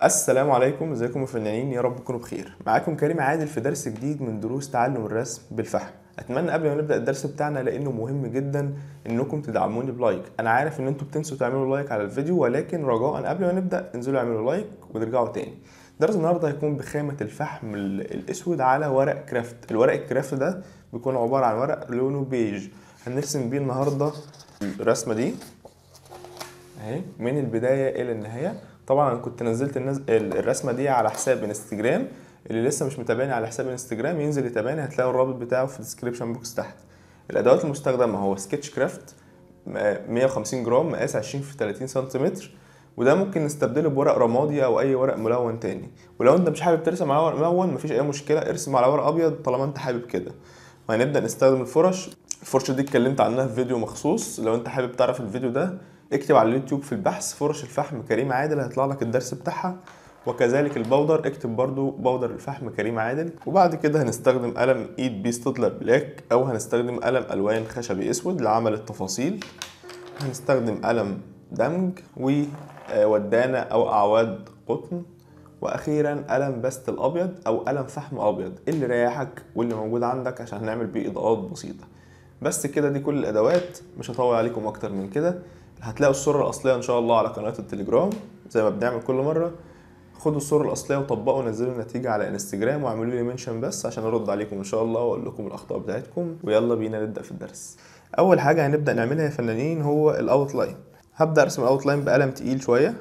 السلام عليكم ازيكم يا فنانين يا رب تكونوا بخير معاكم كريم عادل في درس جديد من دروس تعلم الرسم بالفحم اتمنى قبل ما نبدا الدرس بتاعنا لانه مهم جدا انكم تدعموني بلايك انا عارف ان انتوا بتنسوا تعملوا لايك على الفيديو ولكن رجاء قبل ما نبدا انزلوا اعملوا لايك ونرجعوا تاني درس النهارده هيكون بخامه الفحم ال- الاسود على ورق كرافت الورق الكرافت ده بيكون عباره عن ورق لونه بيج هنرسم بيه النهارده الرسمه دي اهي من البدايه الى النهايه طبعا انا كنت نزلت النز... ال- الرسمه دي على حساب انستجرام اللي لسه مش متابعني على حساب انستجرام ينزل يتابعني هتلاقوا الرابط بتاعه في الديسكريبشن بوكس تحت الادوات المستخدمه هو سكتش كرافت م- 150 جرام مقاس 20 في 30 سنتيمتر وده ممكن نستبدله بورق رمادي او اي ورق ملون تاني ولو انت مش حابب ترسم على ورق ملون مفيش اي مشكله ارسم على ورق ابيض طالما انت حابب كده وهنبدا نستخدم الفرش الفرشه دي اتكلمت عنها في فيديو مخصوص لو انت حابب تعرف الفيديو ده اكتب على اليوتيوب في البحث فرش الفحم كريم عادل هيطلع لك الدرس بتاعها وكذلك البودر اكتب برضو بودر الفحم كريم عادل وبعد كده هنستخدم قلم ايد بي ستودلر بلاك او هنستخدم قلم الوان خشبي اسود لعمل التفاصيل هنستخدم قلم دمج وودانة او اعواد قطن واخيرا قلم بست الابيض او قلم فحم ابيض اللي ريحك واللي موجود عندك عشان نعمل بيه اضاءات بسيطه بس كده دي كل الادوات مش هطول عليكم اكتر من كده هتلاقوا الصوره الاصليه ان شاء الله على قناه التليجرام زي ما بنعمل كل مره خدوا الصوره الاصليه وطبقوا ونزلوا النتيجه على انستجرام واعملوا لي منشن بس عشان ارد عليكم ان شاء الله واقول لكم الاخطاء بتاعتكم ويلا بينا نبدا في الدرس اول حاجه هنبدا نعملها يا فنانين هو الاوت لاين هبدا ارسم الاوت لاين بقلم تقيل شويه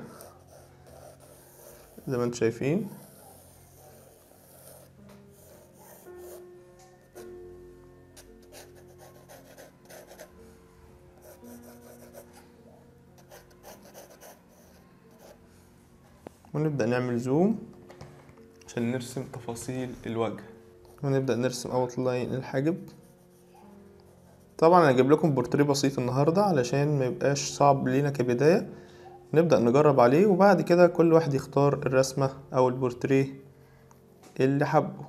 زي ما انتم شايفين ونبدأ نعمل زوم عشان نرسم تفاصيل الوجه ونبدأ نرسم اوت لاين الحاجب طبعا انا هجيب لكم بورتريه بسيط النهارده علشان ما يبقاش صعب لينا كبداية نبدأ نجرب عليه وبعد كده كل واحد يختار الرسمة او البورتريه اللي حبه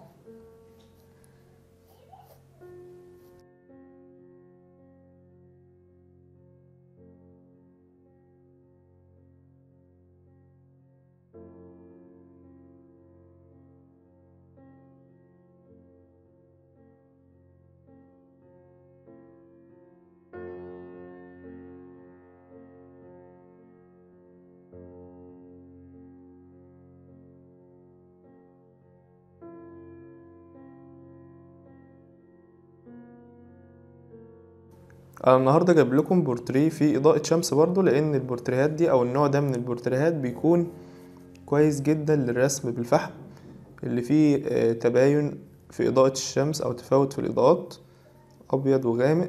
انا النهارده جايب لكم بورتريه فيه اضاءة شمس برضو لان البورتريهات دي او النوع ده من البورتريهات بيكون كويس جدا للرسم بالفحم اللي فيه آه، تباين في اضاءة الشمس او تفاوت في الاضاءات ابيض وغامق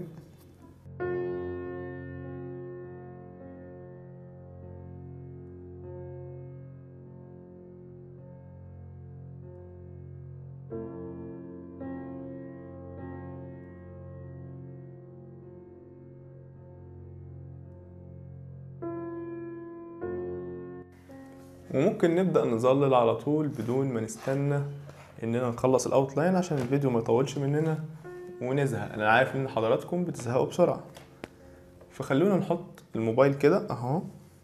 وممكن نبدأ نظلل على طول بدون ما نستنى اننا نخلص الاوت لاين عشان الفيديو ما يطولش مننا ونزهق انا عارف ان حضراتكم بتزهقوا بسرعة فخلونا نحط الموبايل كده اهو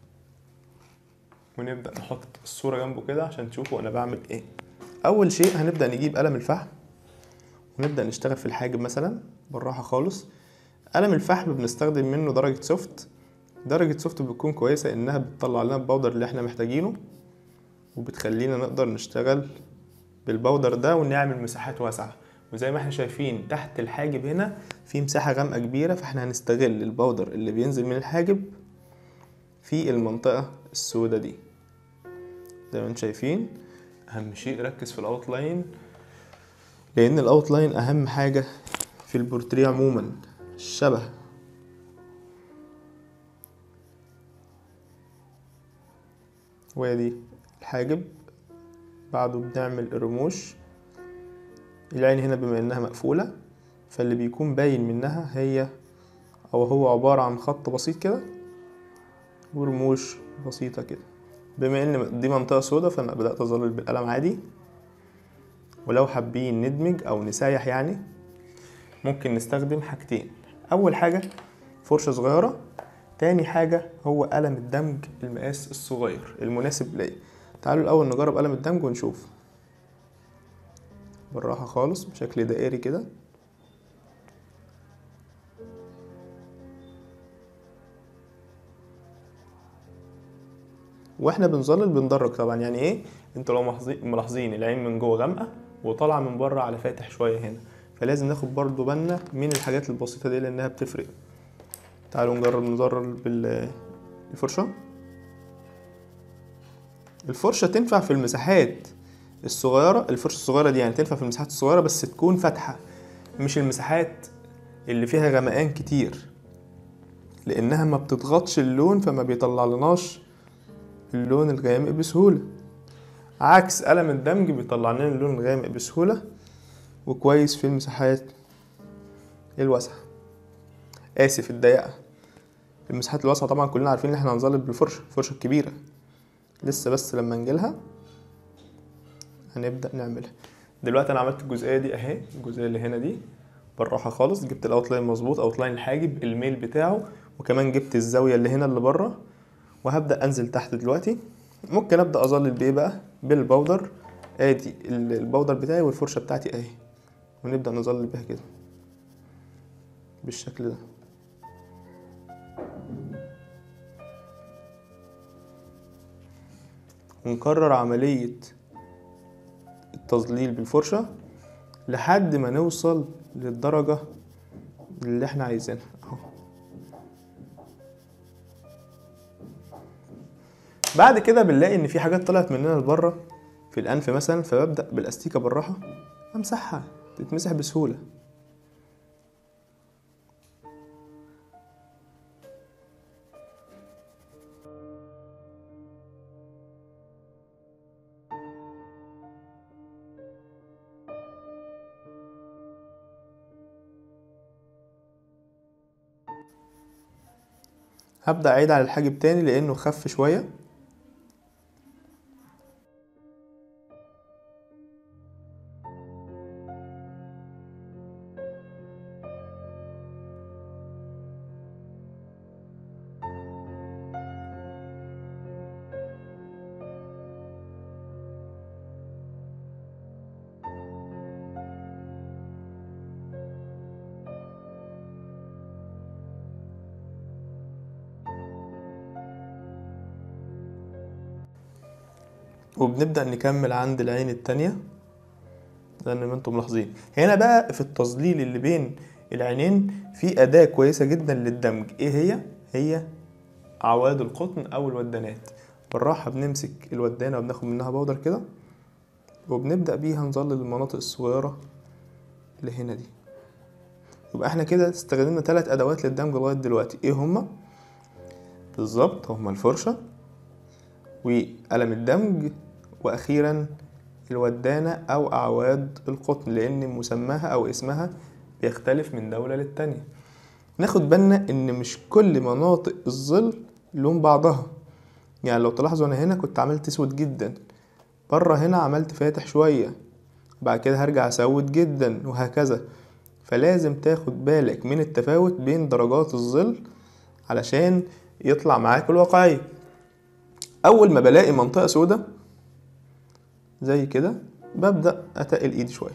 ونبدأ نحط الصورة جنبه كده عشان تشوفوا انا بعمل ايه اول شيء هنبدأ نجيب قلم الفحم ونبدأ نشتغل في الحاجب مثلا بالراحة خالص قلم الفحم بنستخدم منه درجة سوفت درجة سوفت بتكون كويسة انها بتطلع لنا البودر اللي احنا محتاجينه وبتخلينا نقدر نشتغل بالبودر ده ونعمل مساحات واسعة وزي ما احنا شايفين تحت الحاجب هنا في مساحة غامقة كبيرة فاحنا هنستغل البودر اللي بينزل من الحاجب في المنطقة السوداء دي زي ما انتم شايفين اهم شيء ركز في الاوت لاين لان الاوت لاين اهم حاجة في البورتريه عموما الشبه وادي الحاجب بعده بنعمل الرموش العين هنا بما انها مقفولة فاللي بيكون باين منها هي او هو عبارة عن خط بسيط كده ورموش بسيطة كده بما ان دي منطقة سودا فانا بدأت اظلل بالقلم عادي ولو حابين ندمج او نسايح يعني ممكن نستخدم حاجتين اول حاجة فرشة صغيرة تاني حاجة هو قلم الدمج المقاس الصغير المناسب ليا تعالوا الاول نجرب قلم الدمج ونشوف بالراحة خالص بشكل دائري كده واحنا بنظلل بندرج طبعا يعني ايه انتوا لو ملاحظين- ملاحظين العين من جوه غامقه وطالعه من بره على فاتح شويه هنا فلازم ناخد برضو بالنا من الحاجات البسيطه دي لانها بتفرق تعالوا نجرب نظلل بالفرشه الفرشه تنفع في المساحات الصغيره الفرشه الصغيره دي يعني تنفع في المساحات الصغيره بس تكون فاتحه مش المساحات اللي فيها غمقان كتير لانها ما بتضغطش اللون فما بيطلع لناش اللون الغامق بسهولة عكس قلم الدمج بيطلع لنا اللون الغامق بسهولة وكويس في المساحات الواسعة آسف الضيقة المساحات الواسعة طبعا كلنا عارفين ان احنا هنظلل بالفرشة الفرشة الكبيرة لسه بس لما نجيلها هنبدأ نعملها دلوقتي انا عملت الجزئية دي اهي الجزئية اللي هنا دي بالراحة خالص جبت الاوتلاين مظبوط اوتلاين الحاجب الميل بتاعه وكمان جبت الزاوية اللي هنا اللي بره وهبدأ انزل تحت دلوقتي ممكن ابدأ اظلل بايه بقى بالبودر ادي ال- البودر بتاعي والفرشة بتاعتي اهي ونبدأ نظلل بيها كده بالشكل ده ونكرر عملية التظليل بالفرشة لحد ما نوصل للدرجة اللي احنا عايزينها اهو بعد كده بنلاقي ان في حاجات طلعت مننا لبره في الانف مثلا فببدا بالاستيكه بالراحه امسحها تتمسح بسهوله هبدا اعيد على الحاجب تاني لانه خف شويه وبنبدأ نكمل عند العين التانية زي ما انتم ملاحظين هنا بقى في التظليل اللي بين العينين في أداة كويسة جدا للدمج ايه هي؟ هي أعواد القطن أو الودانات بالراحة بنمسك الودانة وبناخد منها بودر كده وبنبدأ بيها نظلل المناطق الصغيرة اللي هنا دي يبقى احنا كده استخدمنا ثلاث أدوات للدمج لغاية دلوقتي ايه هما؟ بالظبط هما الفرشة وقلم الدمج واخيرا الودانة او اعواد القطن لان مسماها او اسمها بيختلف من دولة للتانية ناخد بالنا ان مش كل مناطق الظل لون بعضها يعني لو تلاحظوا انا هنا كنت عملت اسود جدا بره هنا عملت فاتح شوية بعد كده هرجع اسود جدا وهكذا فلازم تاخد بالك من التفاوت بين درجات الظل علشان يطلع معاك الواقعية اول ما بلاقي منطقه سودة زي كده ببدا اتقل ايدي شويه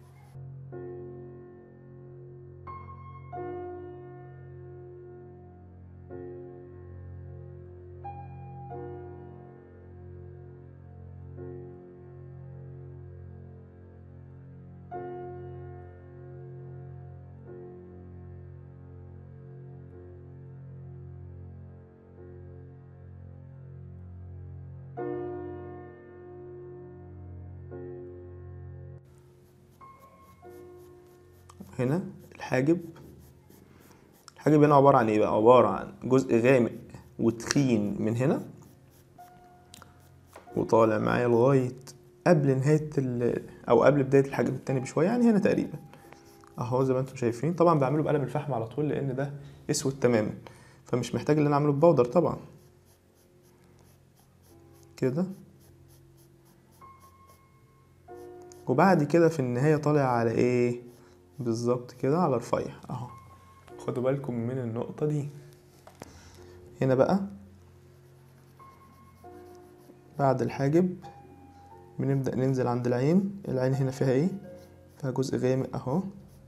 هنا الحاجب الحاجب هنا عبارة عن ايه بقى عبارة عن جزء غامق وتخين من هنا وطالع معايا لغاية قبل نهاية ال أو قبل بداية الحاجب التاني بشوية يعني هنا تقريبا أهو زي ما انتم شايفين طبعا بعمله بقلم الفحم على طول لأن ده أسود تماما فمش محتاج إن أنا أعمله ببودر طبعا كده وبعد كده في النهاية طالع على ايه بالظبط كده على رفيع اهو خدوا بالكم من النقطة دي هنا بقى بعد الحاجب بنبدأ ننزل عند العين العين هنا فيها ايه فيها جزء غامق اهو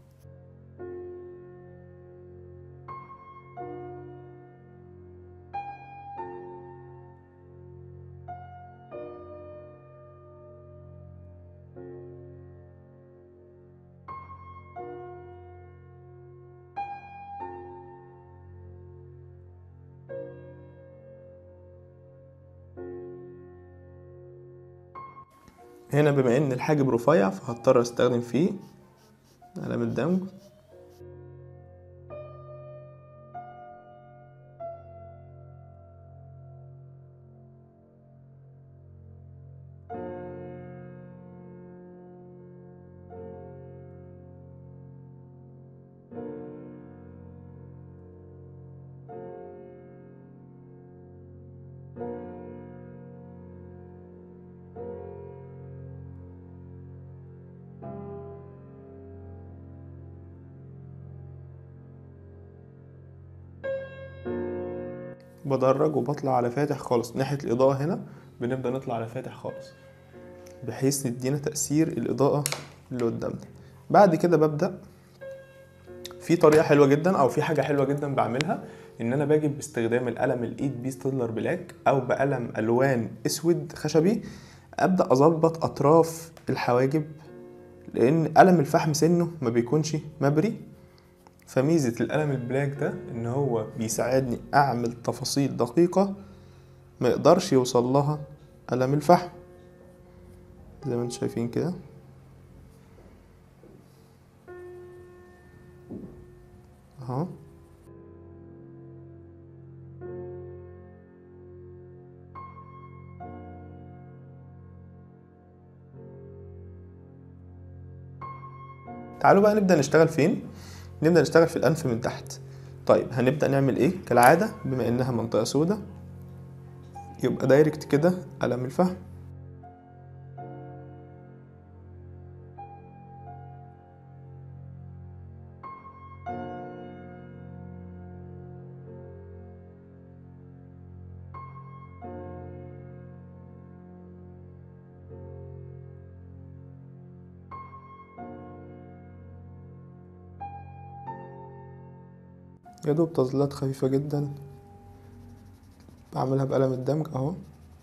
هنا بما ان الحاجب رفيع فهضطر استخدم فيه علامة دمج بدرج وبطلع على فاتح خالص ناحية الإضاءة هنا بنبدأ نطلع على فاتح خالص بحيث ندينا تأثير الإضاءة اللي قدامنا بعد كده ببدأ في طريقة حلوة جدا أو في حاجة حلوة جدا بعملها إن أنا باجي باستخدام القلم الإيد بي ستيلر بلاك أو بقلم ألوان أسود خشبي أبدأ أظبط أطراف الحواجب لأن قلم الفحم سنه ما بيكونش مبري فميزة القلم البلاك ده إن هو بيساعدني أعمل تفاصيل دقيقة ما يقدرش يوصل لها قلم الفحم زي ما انتم شايفين كده اهو تعالوا بقى نبدأ نشتغل فين نبدأ نشتغل في الأنف من تحت طيب هنبدأ نعمل ايه كالعادة بما انها منطقة سودة يبقى دايركت كده قلم الفحم يا دوب تظليلات خفيفة جدا بعملها بقلم الدمج اهو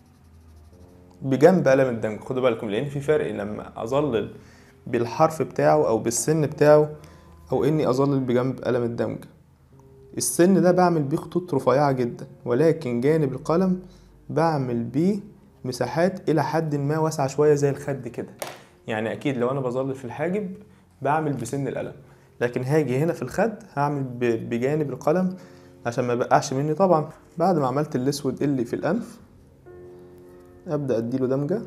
بجنب قلم الدمج خدوا بالكم لان في فرق لما اظلل بالحرف بتاعه او بالسن بتاعه او اني اظلل بجنب قلم الدمج السن ده بعمل بيه خطوط رفيعة جدا ولكن جانب القلم بعمل بيه مساحات الى حد ما واسعة شوية زي الخد كده يعني اكيد لو انا بظلل في الحاجب بعمل بسن القلم لكن هاجي هنا في الخد هعمل ب- بجانب القلم عشان ما يبقعش مني طبعا بعد ما عملت الاسود اللي في الانف ابدا اديله دمجه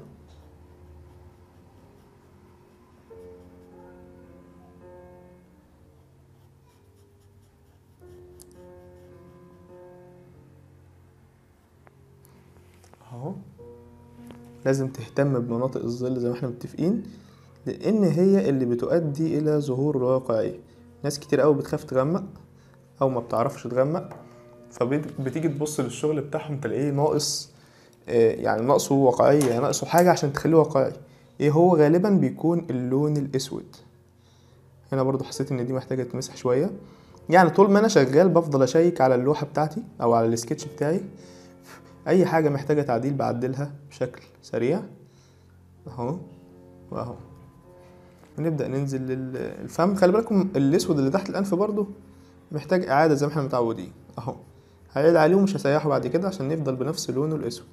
اهو لازم تهتم بمناطق الظل زي ما احنا متفقين لان هي اللي بتؤدي الى ظهور الواقعية ناس كتير قوي بتخاف تغمق او ما بتعرفش تغمق فبتيجي تبص للشغل بتاعهم تلاقيه ناقص آه، يعني ناقصه واقعية ناقصه حاجة عشان تخليه واقعي ايه هو غالبا بيكون اللون الاسود هنا برضو حسيت ان دي محتاجة تمسح شوية يعني طول ما انا شغال بفضل اشيك على اللوحة بتاعتي او على السكتش بتاعي اي حاجة محتاجة تعديل بعدلها بشكل سريع اهو واهو ونبدأ ننزل للفم خلي بالكم الاسود اللي تحت الانف برضو محتاج اعادة زي ما احنا متعودين اهو هعيد عليه ومش هسيحه بعد كده عشان نفضل بنفس لونه الاسود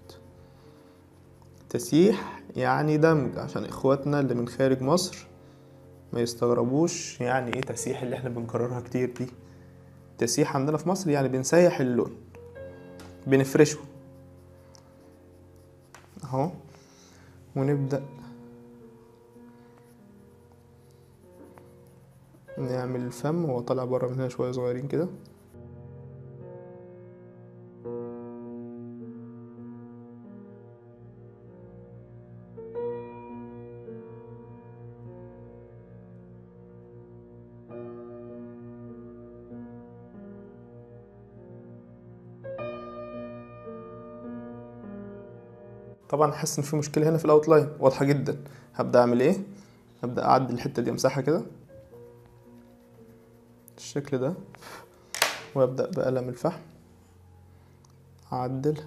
تسييح يعني دمج عشان اخواتنا اللي من خارج مصر ما يستغربوش يعني ايه تسييح اللي احنا بنكررها كتير دي تسييح عندنا في مصر يعني بنسيح اللون بنفرشه اهو ونبدأ نعمل الفم هو طالع بره من هنا شوية صغيرين كده طبعا حاسس ان في مشكله هنا في الاوتلاين واضحه جدا هبدا اعمل ايه هبدا اعدل الحته دي امسحها كده الشكل ده وابدا بقلم الفحم اعدل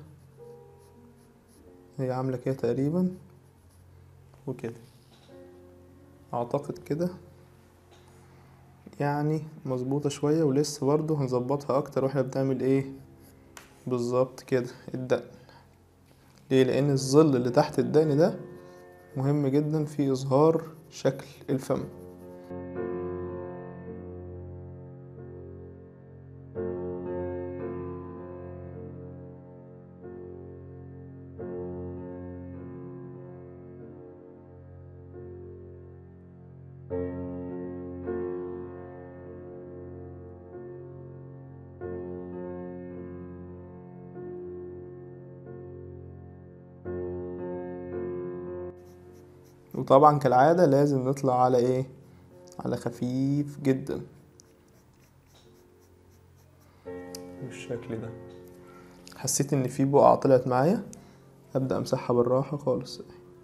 هي عامله كده تقريبا وكده اعتقد كده يعني مظبوطه شويه ولسه برضو هنظبطها اكتر واحنا بنعمل ايه بالظبط كده الدقن ليه لان الظل اللي تحت الدقن ده مهم جدا في اظهار شكل الفم وطبعا كالعادة لازم نطلع على ايه على خفيف جدا بالشكل ده حسيت ان في بقعة طلعت معايا ابدأ امسحها بالراحة خالص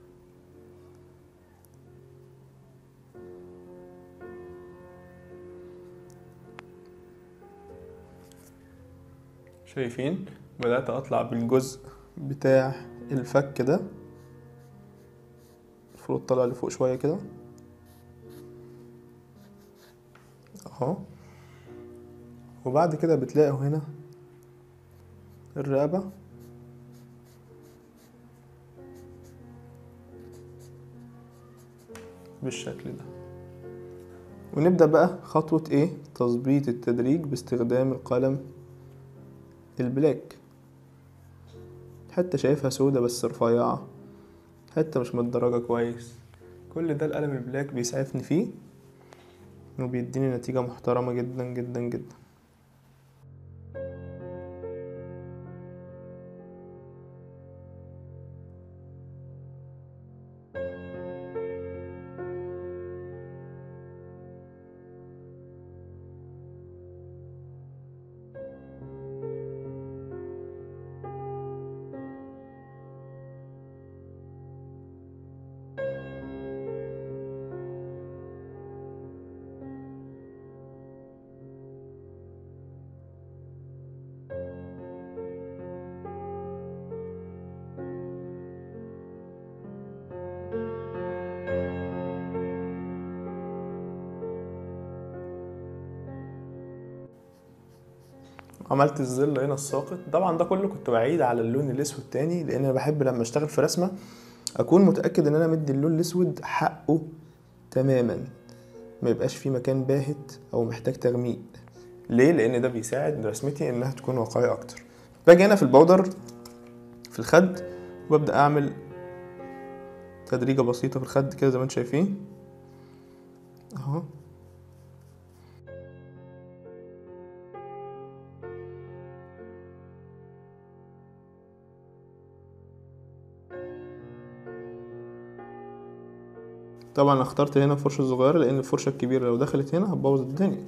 شايفين بدأت اطلع بالجزء بتاع الفك ده المفروض طالع لفوق شوية كده اهو وبعد كده بتلاقوا هنا الرقبة بالشكل ده ونبدأ بقى خطوة ايه تظبيط التدريج باستخدام القلم البلاك حتة شايفها سودة بس رفيعة حتة مش متدرجة كويس كل ده القلم البلاك بيسعفني فيه وبيديني نتيجة محترمة جدا جدا جدا عملت الظل هنا الساقط طبعا ده كله كنت بعيد على اللون الاسود تاني لان انا بحب لما اشتغل في رسمه اكون متاكد ان انا مدي اللون الاسود حقه تماما ما يبقاش في مكان باهت او محتاج تغميق ليه لان ده بيساعد رسمتي انها تكون واقعيه اكتر باجي هنا في البودر في الخد وببدا اعمل تدريجه بسيطه في الخد كده زي ما انتم شايفين اهو طبعا أنا اخترت هنا فرشة صغيرة لأن الفرشة الكبيرة لو دخلت هنا هتبوظ الدنيا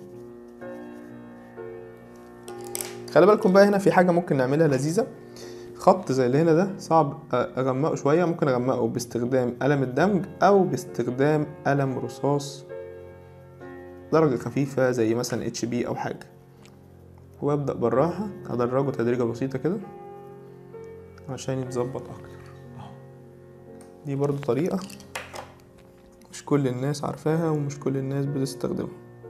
خلي بالكم بقى هنا في حاجة ممكن نعملها لذيذة خط زي اللي هنا ده صعب أغمقه شوية ممكن أغمقه باستخدام قلم الدمج أو باستخدام قلم رصاص درجة خفيفة زي مثلا اتش بي أو حاجة وأبدأ بالراحة أدرجه تدريجة بسيطة كده عشان يتظبط أكتر دي برضو طريقة مش كل الناس عارفاها ومش كل الناس بتستخدمها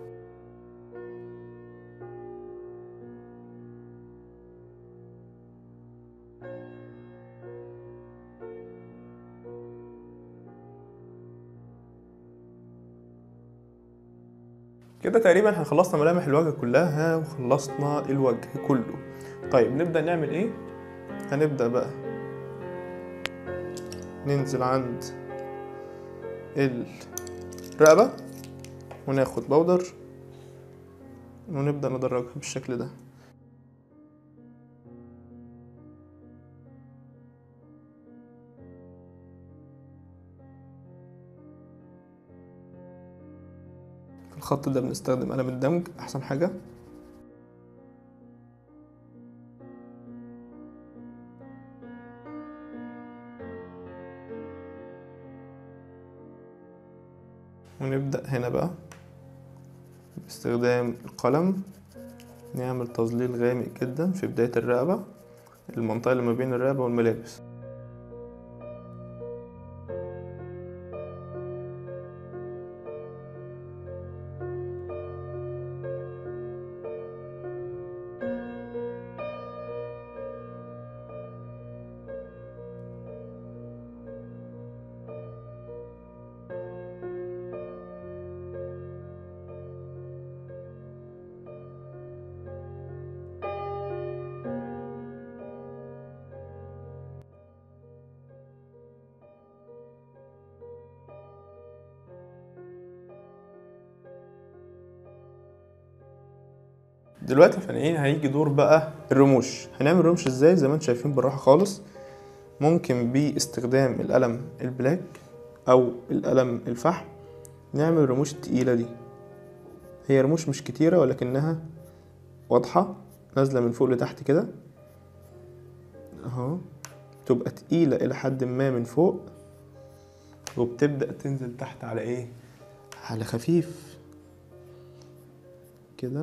كده تقريبا احنا خلصنا ملامح الوجه كلها وخلصنا الوجه كله طيب نبدأ نعمل ايه هنبدأ بقى ننزل عند الرقبة وناخد بودر ونبدأ ندرجها بالشكل ده في الخط ده بنستخدم قلم الدمج أحسن حاجة ونبدأ هنا بقى باستخدام القلم نعمل تظليل غامق جدا في بداية الرقبة المنطقة اللي ما بين الرقبة والملابس دلوقتي يا فنانين هيجي دور بقى الرموش هنعمل رمش ازاي زي ما انتم شايفين بالراحه خالص ممكن باستخدام القلم البلاك او القلم الفحم نعمل الرموش التقيله دي هي رموش مش كتيره ولكنها واضحه نازله من فوق لتحت كده اهو تبقى تقيله الى حد ما من فوق وبتبدا تنزل تحت على ايه على خفيف كده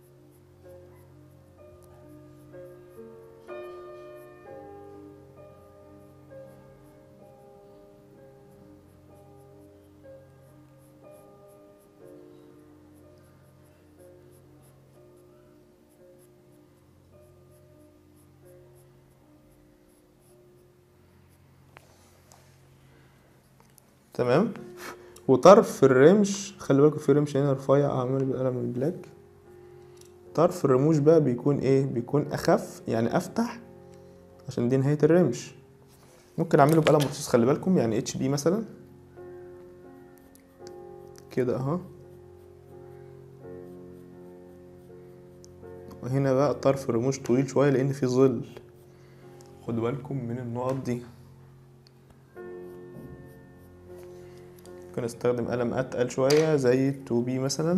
تمام وطرف الرمش خلي بالكم في رمش هنا رفيع اعمله بالقلم البلاك طرف الرموش بقى بيكون ايه بيكون اخف يعني افتح عشان دي نهاية الرمش ممكن اعمله بقلم مخصوص خلي بالكم يعني اتش بي مثلا كده اهو وهنا بقى طرف الرموش طويل شوية لان في ظل خدوا بالكم من النقط دي ممكن استخدم قلم اتقل شوية زي التو بي مثلا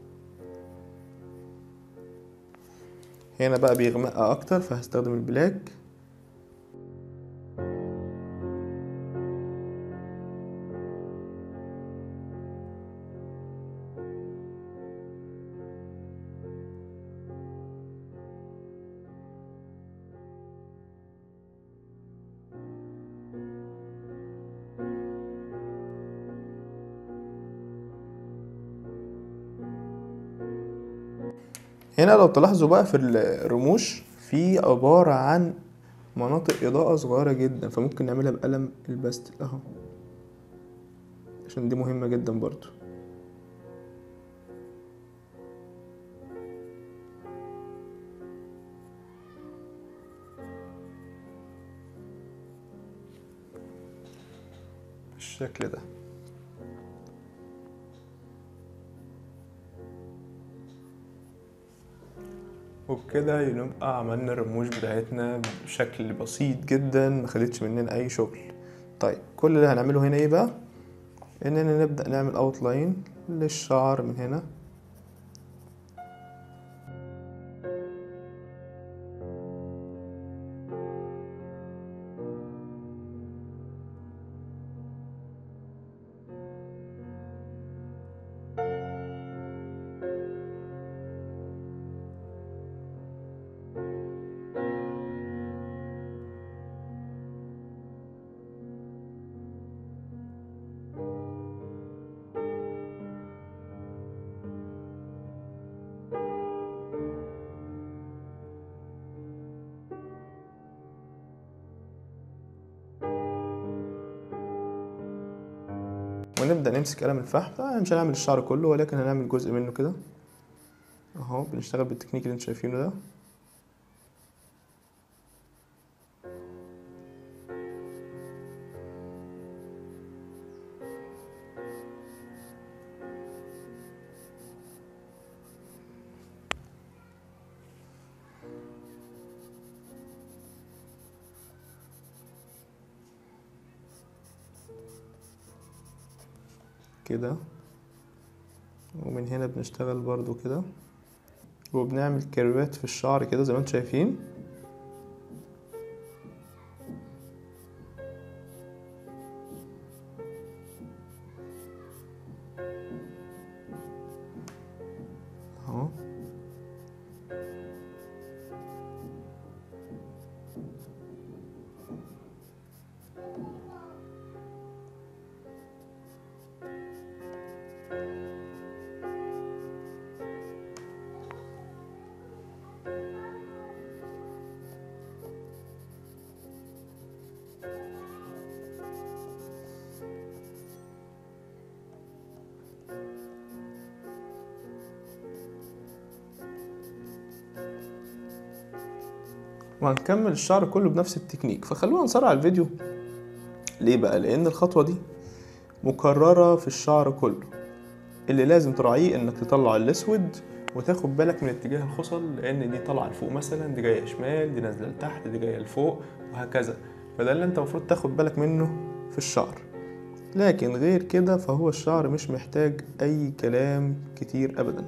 هنا بقى بيغمق اكتر فهستخدم البلاك هنا لو تلاحظوا بقى في الرموش في عبارة عن مناطق إضاءة صغيرة جدا فممكن نعملها بقلم الباستل أهو عشان دي مهمة جدا برضو بالشكل ده وبكده نبقى عملنا الرموش بتاعتنا بشكل بسيط جدا ما خدتش مننا اي شغل طيب كل اللي هنعمله هنا ايه بقى اننا نبدا نعمل اوتلاين للشعر من هنا ونبدا نمسك قلم الفحم طبعا مش هنعمل الشعر كله ولكن هنعمل جزء منه كده اهو بنشتغل بالتكنيك اللي انتوا شايفينه ده كده ومن هنا بنشتغل برضو كده وبنعمل كيرفات في الشعر كده زي ما انتم شايفين وهنكمل الشعر كله بنفس التكنيك فخلونا نسرع الفيديو ليه بقى لان الخطوة دي مكررة في الشعر كله اللي لازم تراعيه انك تطلع الاسود وتاخد بالك من اتجاه الخصل لان دي طالعه لفوق مثلا دي جايه شمال دي نازله لتحت دي جايه لفوق وهكذا فده اللي انت المفروض تاخد بالك منه في الشعر لكن غير كده فهو الشعر مش محتاج اي كلام كتير ابدا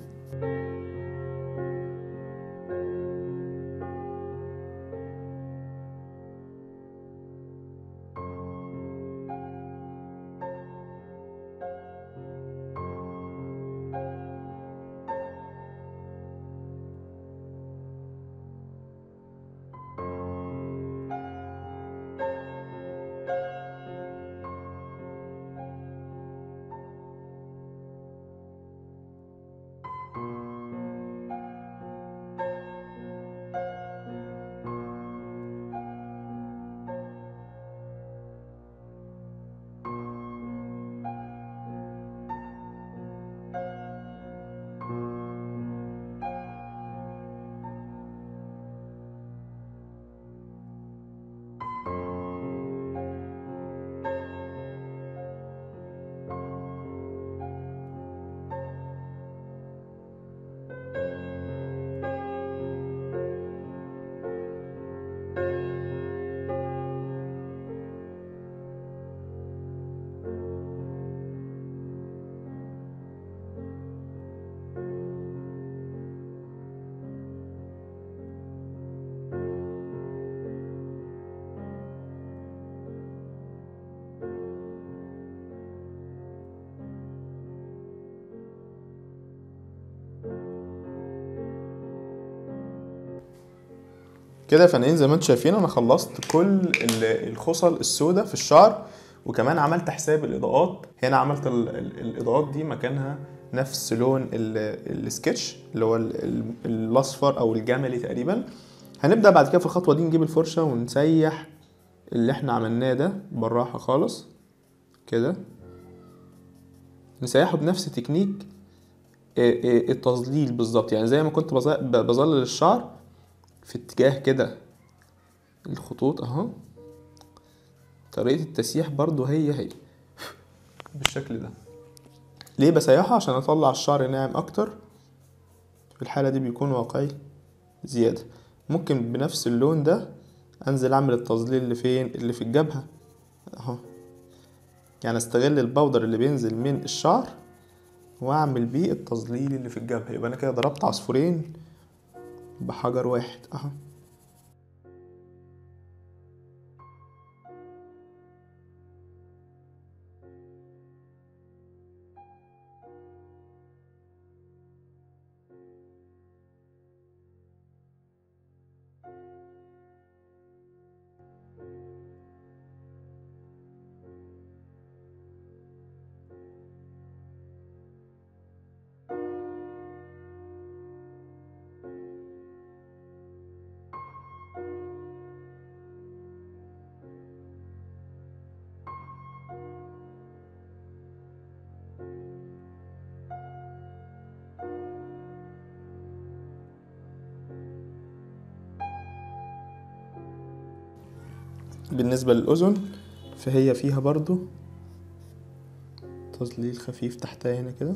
كده يا فنانين زي ما انتم شايفين انا خلصت كل ال- الخصل السوداء في الشعر وكمان عملت حساب الاضاءات هنا عملت ال- ال- الاضاءات دي مكانها نفس لون ال- السكتش اللي هو ال- ال- الاصفر او الجملي تقريبا هنبدا بعد كده في الخطوه دي نجيب الفرشه ونسيح اللي احنا عملناه ده بالراحه خالص كده نسيحه بنفس تكنيك ا- ا- التظليل بالظبط يعني زي ما كنت بظ- ب- بظلل الشعر في اتجاه كده الخطوط اهو طريقة التسييح برضو هي هي بالشكل ده ليه بسيحه عشان اطلع الشعر ناعم اكتر في الحالة دي بيكون واقعي زيادة ممكن بنفس اللون ده انزل اعمل التظليل اللي فين اللي في الجبهة اهو يعني استغل البودر اللي بينزل من الشعر واعمل بيه التظليل اللي في الجبهة يبقى انا كده ضربت عصفورين بحجر واحد اهو بالنسبة للأذن فهي فيها برضو تظليل خفيف تحتها هنا كده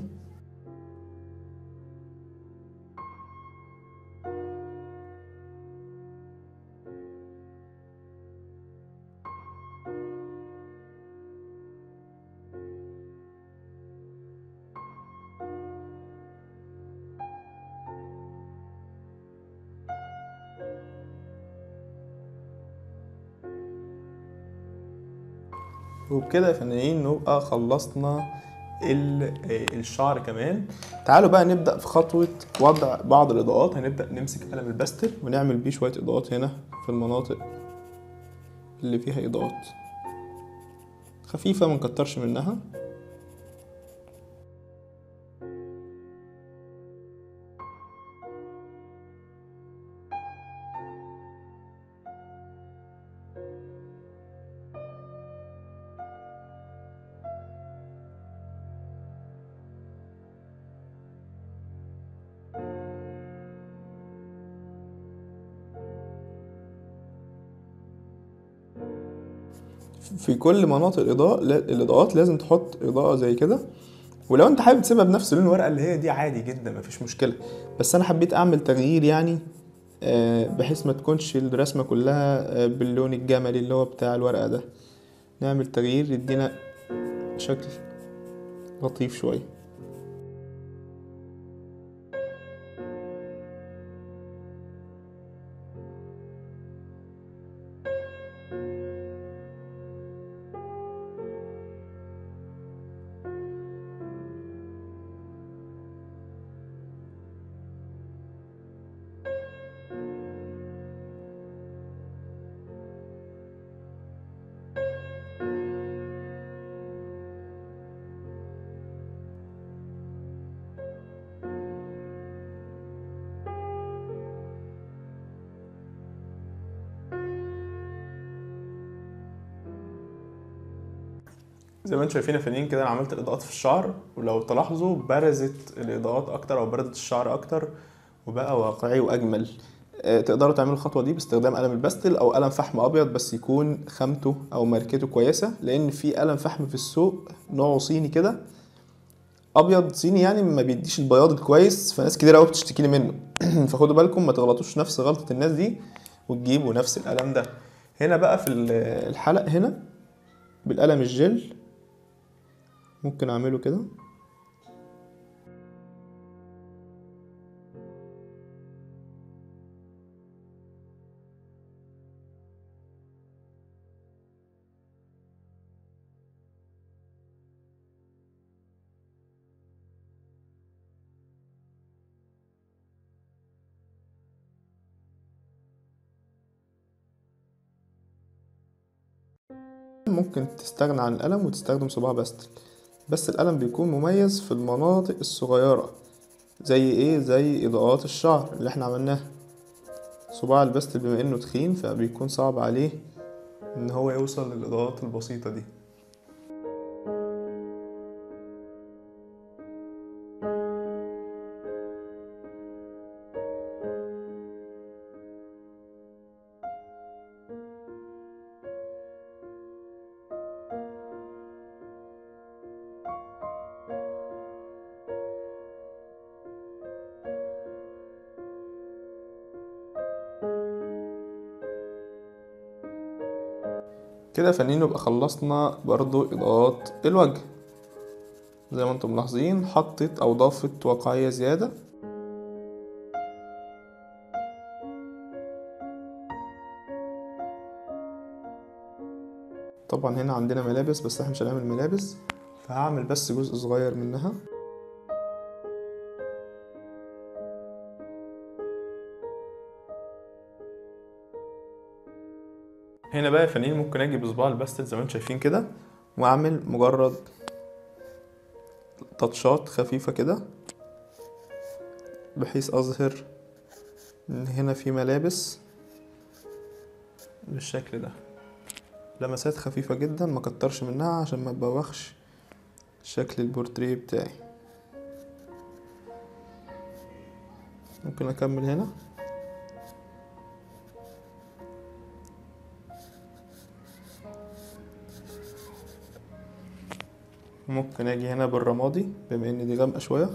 وبكده يا فنانين نبقى خلصنا ال- آه، الشعر كمان تعالوا بقى نبدأ في خطوة وضع بعض الإضاءات هنبدأ نمسك قلم الباستل ونعمل بيه شوية إضاءات هنا في المناطق اللي فيها إضاءات خفيفة منكترش منها في كل مناطق الاضاءة لا- الاضاءات لازم تحط اضاءة زي كده ولو انت حابب تسيبها بنفس لون الورقة اللي هي دي عادي جدا مفيش مشكلة بس انا حبيت اعمل تغيير يعني آه، بحيث ما تكونش الرسمة كلها آه، باللون الجملي اللي هو بتاع الورقة ده نعمل تغيير يدينا شكل لطيف شوية زي ما انتم شايفين يا فنانين كده انا عملت الاضاءات في الشعر ولو تلاحظوا برزت الاضاءات اكتر او بردت الشعر اكتر وبقى واقعي واجمل آه، تقدروا تعملوا الخطوه دي باستخدام قلم الباستل او قلم فحم ابيض بس يكون خامته او ماركته كويسه لان في قلم فحم في السوق نوعه صيني كده ابيض صيني يعني ما بيديش البياض الكويس فناس كتير قوي بتشتكي لي منه فخدوا بالكم ما تغلطوش نفس غلطه الناس دي وتجيبوا نفس القلم ده هنا بقى في ال- الحلق هنا بالقلم الجل ممكن اعمله كده ممكن تستغنى عن القلم وتستخدم صباع باستل بس القلم بيكون مميز في المناطق الصغيرة زي ايه زي اضاءات الشعر اللي احنا عملناها صباع الباستل بما انه تخين فبيكون صعب عليه ان هو يوصل للاضاءات البسيطة دي كده يا فنانين نبقى خلصنا برضو اضاءات الوجه زي ما انتم ملاحظين حطت او ضافت واقعية زيادة طبعا هنا عندنا ملابس بس احنا مش هنعمل ملابس فهعمل بس جزء صغير منها هنا بقى يا فنانين ممكن اجي بصباع الباستل زي ما انتم شايفين كده واعمل مجرد تاتشات خفيفة كده بحيث اظهر ان هنا في ملابس بالشكل ده لمسات خفيفة جدا ما كترش منها عشان ما تبوخش شكل البورتريه بتاعي ممكن اكمل هنا ممكن اجي هنا بالرمادي بما ان دي غامقة شوية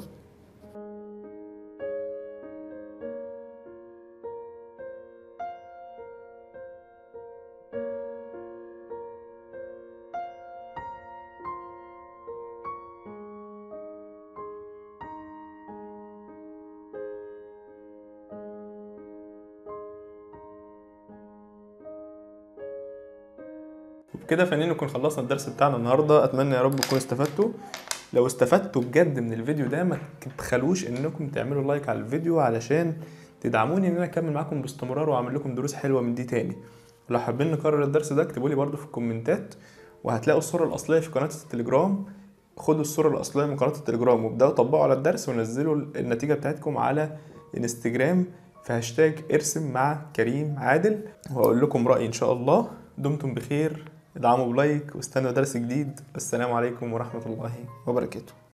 وبكده يا فنانين نكون خلصنا الدرس بتاعنا النهارده اتمنى يا رب تكونوا استفدتوا لو استفدتوا بجد من الفيديو ده ما تبخلوش انكم تعملوا لايك على الفيديو علشان تدعموني ان انا اكمل معاكم باستمرار واعمل لكم دروس حلوه من دي تاني ولو حابين نكرر الدرس ده اكتبوا لي برده في الكومنتات وهتلاقوا الصوره الاصليه في قناه التليجرام خدوا الصوره الاصليه من قناه التليجرام وابداوا طبقوا على الدرس ونزلوا النتيجه بتاعتكم على انستجرام في هاشتاج ارسم مع كريم عادل وهقول لكم رايي ان شاء الله دمتم بخير ادعموا بلايك واستنوا درس جديد السلام عليكم ورحمه الله وبركاته